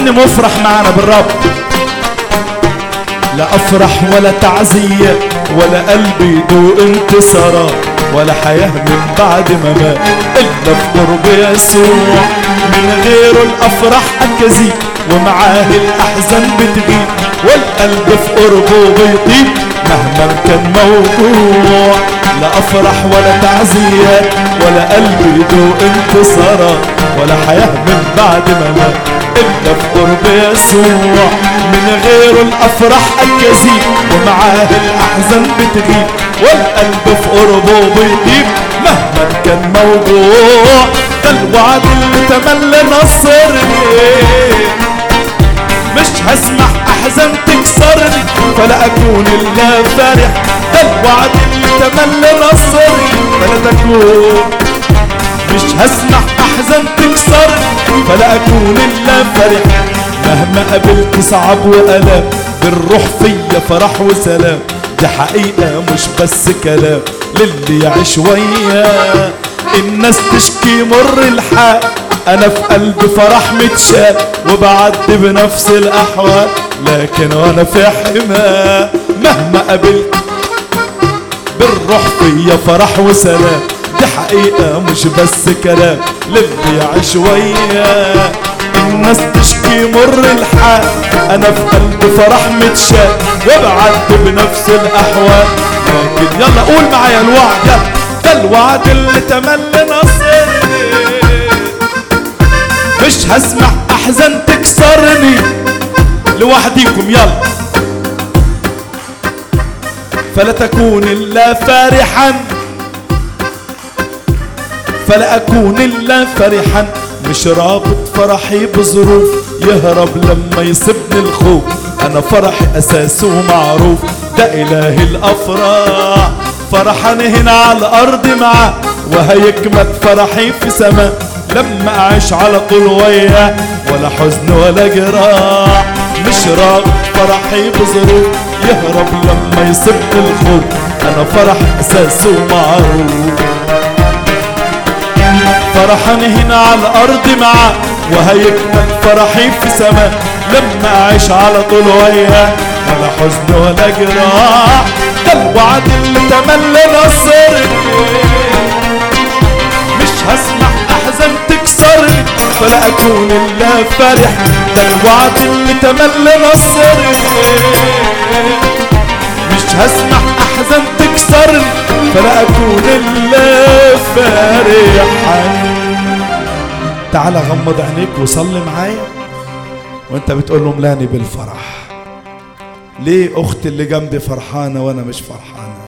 مين مفرح معنا بالرب لا افرح ولا تعزية ولا قلبي يدوق انتصارات ولا حياة من بعد ما مات الا في قرب يسوع من غيره الافراح اكاذيب ومعاه الاحزان بتغيب والقلب في قربه بيطيب مهما كان موجوع لا افرح ولا تعزية ولا قلبي يدوق انتصارات ولا حياة من بعد ما مات الا في قرب يسوع من غيره الافراح الكذيب ومعاه الاحزان بتغيب والقلب في قربه بيطيب مهما كان موجوع ده الوعد اللي تملي نصرني مش هسمح احزان تكسرني فلا اكون الا فرح ده الوعد اللي تملي نصرني فلا تكون مش هسمح احزان تكسرني فلا اكون الا فرح مهما قابلت صعب والام بالروح فيا فرح وسلام دي حقيقة مش بس كلام للي يعيش وياه الناس تشكي مر الحال انا في قلبي فرح متشال وبعدي بنفس الاحوال لكن وانا في حماه مهما قابلت بالروح فيا فرح وسلام دي حقيقة مش بس كلام للي يعيش وياه الناس تشكي مر الحال انا في قلبي فرح متشال وبعدي بنفس الاحوال لكن يلا قول معايا الوعد يلا ده الوعد اللي تملي نصرني مش هسمع احزان تكسرني لوحديكم يلا فلا تكون الا فرحا فلا اكون الا فرحا مش رابط فرحي بظروف يهرب لما يصيبني الخوف انا فرحي اساسه معروف ده اله الافراح فرحان هنا على الارض معاه وهيكمل فرحي في سماء لما اعيش على طول وياه ولا حزن ولا جراح مش رابط فرحي بظروف يهرب لما يصيبني الخوف انا فرح اساسه معروف فرحان هنا على الارض معاه وهيكمل فرحي في سماء لما اعيش على طول وياه ولا حزن ولا جراح ده الوعد اللي تملي نصرني مش هسمح احزان تكسرني فلا اكون الا فرح ده الوعد اللي تملي نصرني مش هسمح احزان تكسرني فلا اكون الا فرحا تعال غمض عينيك وصلي معايا وانت بتقول له ملاني بالفرح ليه اختي اللي جنبي فرحانه وانا مش فرحانه